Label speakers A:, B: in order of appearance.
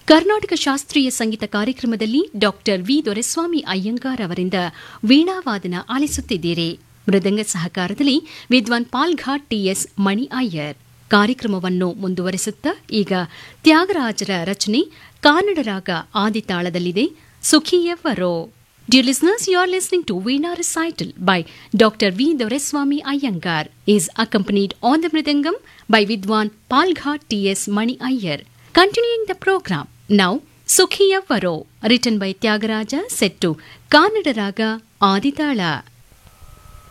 A: ಕರ್ನಾಟಕ ಶಾಸ್ತ್ರೀಯ ಸಂಗೀತ ಕಾರ್ಯಕ್ರಮದಲ್ಲಿ doctor V Doreswamy Iyengar ಅವರಿಂದ ವೀಣಾವಾದನ ಆಲಿಸುತ್ತಿದ್ದೀರಿ ಮೃದಂಗ ಸಹಕಾರದಲ್ಲಿ ವಿದ್ವಾನ್ ಪಾಲ್ಘಾಟ್ ಟಿಎಸ್ ಮಣಿ ಅಯ್ಯರ್ ಕಾರ್ಯಕ್ರಮವನ್ನು ಮುಂದುವರೆಸುತ್ತಾ ಈಗ ತ್ಯಾಗರಾಜರ ರಚನೆ ಕಾನಡ ರಾಗ ಆದಿತಾಳದಲ್ಲಿದೆ ಸುಖಿಯವರೋ Dear listeners, you are listening to Veena Recital by Dr. V. Doreswamy Iyengar. is accompanied on the Mridangam by Vidwan Palghat T.S. Mani Iyer. Continuing the program, now Sukhiya Varo, written by Tyagaraja, set to Kannada Raga Aditala.